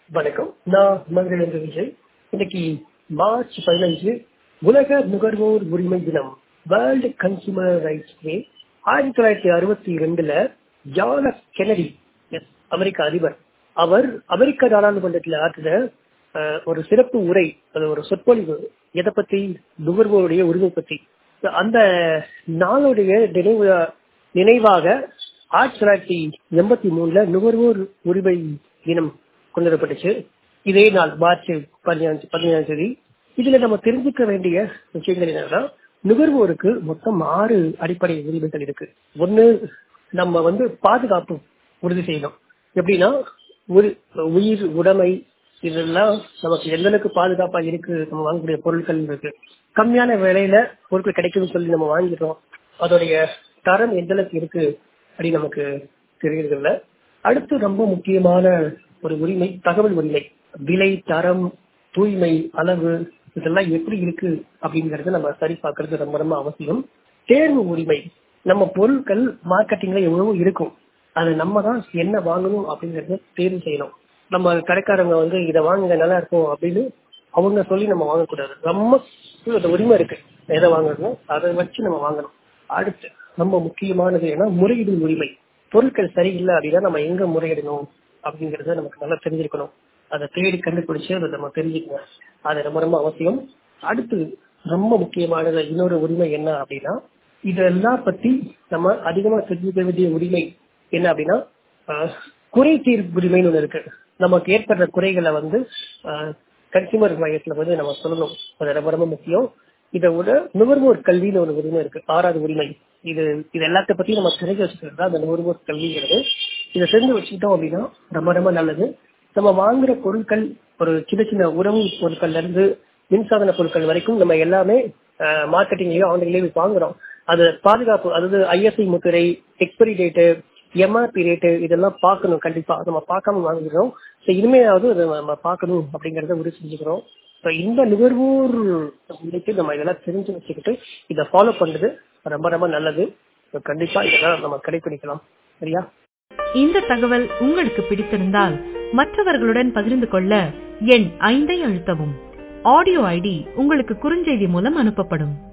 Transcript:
வணக்கம் நான் மதுரையிலிருந்து விஜய் இன்னைக்கு மார்ச் பதினஞ்சு உலக நுகர்வோர் உரிமை தினம் வேர்ல்டு கன்சூமர் ரைட்ஸ் டே ஆயிரத்தி தொள்ளாயிரத்தி அறுபத்தி ரெண்டுல ஜான் எஃப் கெனடி எஸ் அமெரிக்க அதிபர் அவர் அமெரிக்க நாடாளுமன்றத்தில் ஆற்றின அஹ், ஒரு சிறப்பு உரை அது ஒரு சொற்பொழிவு எதை பத்தி நுகர்வோருடைய உரிமை பத்தி அந்த நாளுடைய நினைவு நினைவாக ஆயிரத்தி தொள்ளாயிரத்தி எண்பத்தி மூணுல நுகர்வோர் உரிமை தினம் கொண்டாடப்பட்டுச்சு இதே நாள் மார்ச் பதினஞ்சு பதினஞ்சாம் தேதி இதுல நம்ம தெரிஞ்சுக்க வேண்டிய விஷயங்கள் என்னன்னா நுகர்வோருக்கு மொத்தம் ஆறு அடிப்படை உரிமைகள் இருக்கு ஒண்ணு நம்ம வந்து பாதுகாப்பு உறுதி செய்யணும் எப்படின்னா உரி- உயிர் உடைமை இதெல்லாம் நமக்கு எந்த அளவுக்கு பாதுகாப்பா இருக்கு நம்ம வாங்கக்கூடிய பொருட்கள் இருக்கு கம்மியான விலையில பொருட்கள் கிடைக்குதுன்னு சொல்லி நம்ம வாங்கிடுறோம் அதோடைய தரம் எந்த அளவுக்கு இருக்கு அப்படின்னு நமக்கு தெரியறதில்ல அடுத்து ரொம்ப முக்கியமான ஒரு உரிமை தகவல் உரிமை விலை தரம் தூய்மை அளவு இதெல்லாம் எப்படி இருக்கு அப்படிங்கறத நம்ம சரி பார்க்கறது ரொம்ப ரொம்ப அவசியம் தேர்வு உரிமை நம்ம பொருட்கள் மார்க்கெட்டிங்ல எவ்வளவோ இருக்கும் அது நம்ம தான் என்ன வாங்கணும் அப்படிங்கறத தேர்வு செய்யணும் நம்ம கடைக்காரங்க வந்து இதை வாங்குங்க நல்லா இருக்கும் அப்படின்னு அவங்க சொல்லி நம்ம வாங்கக்கூடாது நம்ம அந்த உரிமை இருக்கு எதை வாங்கணும் அதை வச்சு நம்ம வாங்கணும் அடுத்து ரொம்ப முக்கியமானது ஏன்னா முறையீடு உரிமை பொருட்கள் சரியில்லை அப்படின்னா நம்ம எங்க முறையிடணும் அப்படிங்கறத நமக்கு நல்லா தெரிஞ்சிருக்கணும் அதை தேடி கண்டுபிடிச்சு அதை நம்ம தெரிஞ்சுக்கணும் அது ரொம்ப ரொம்ப அவசியம் அடுத்து ரொம்ப முக்கியமானது இன்னொரு உரிமை என்ன அப்படின்னா இதெல்லாம் பத்தி நம்ம அதிகமா தெரிஞ்சுக்க வேண்டிய உரிமை என்ன அப்படின்னா ஆஹ், குறை தீர்ப்பு உரிமைன்னு ஒண்ணு இருக்கு நமக்கு ஏற்படுற குறைகளை வந்து கன்சியூமர் மையத்துல வந்து நம்ம சொல்லணும் அது ரொம்ப ரொம்ப முக்கியம் இதை விட நுகர்வோர் கல்வின்னு ஒரு உரிமை இருக்கு ஆறாவது உரிமை இது இது எல்லாத்த பத்தியும் நம்ம தெரிஞ்சு வச்சுக்கிறது தான் அந்த நுகர்வோர் கல்விங்கிறது இதை தெரிஞ்சு வச்சுக்கிட்டோம் அப்படின்னா ரொம்ப ரொம்ப நல்லது நம்ம வாங்குற பொருட்கள் ஒரு சின்ன சின்ன உணவு பொருட்கள்ல இருந்து மின்சாதன பொருட்கள் வரைக்கும் நம்ம எல்லாமே மார்க்கெட்டிங்லயும் ஆன்லைன்லயும் வாங்குறோம் அது பாதுகாப்பு அதாவது ஐஎஸ்ஐ முத்திரை எக்ஸ்பைரி டேட்டு எம்ஆர்பி ரேட்டு இதெல்லாம் பார்க்கணும் கண்டிப்பா நம்ம பார்க்காம வாங்குகிறோம் ஸோ இனிமையாவது அதை நம்ம பார்க்கணும் அப்படிங்கறத உறுதி செஞ்சுக்கிறோம் ஸோ இந்த நுகர்வோர் இன்னைக்கு நம்ம இதெல்லாம் தெரிஞ்சு வச்சுக்கிட்டு இதை ஃபாலோ பண்றது ரொம்ப ரொம்ப நல்லது So கண்டிப்பா இதெல்லாம் நம்ம கடைபிடிக்கலாம் சரியா இந்த தகவல் உங்களுக்கு பிடித்திருந்தால் மற்றவர்களுடன் பகிர்ந்து கொள்ள எண் ஐந்தை அழுத்தவும் ஆடியோ ஐடி உங்களுக்கு குறுஞ்செய்தி மூலம் அனுப்பப்படும்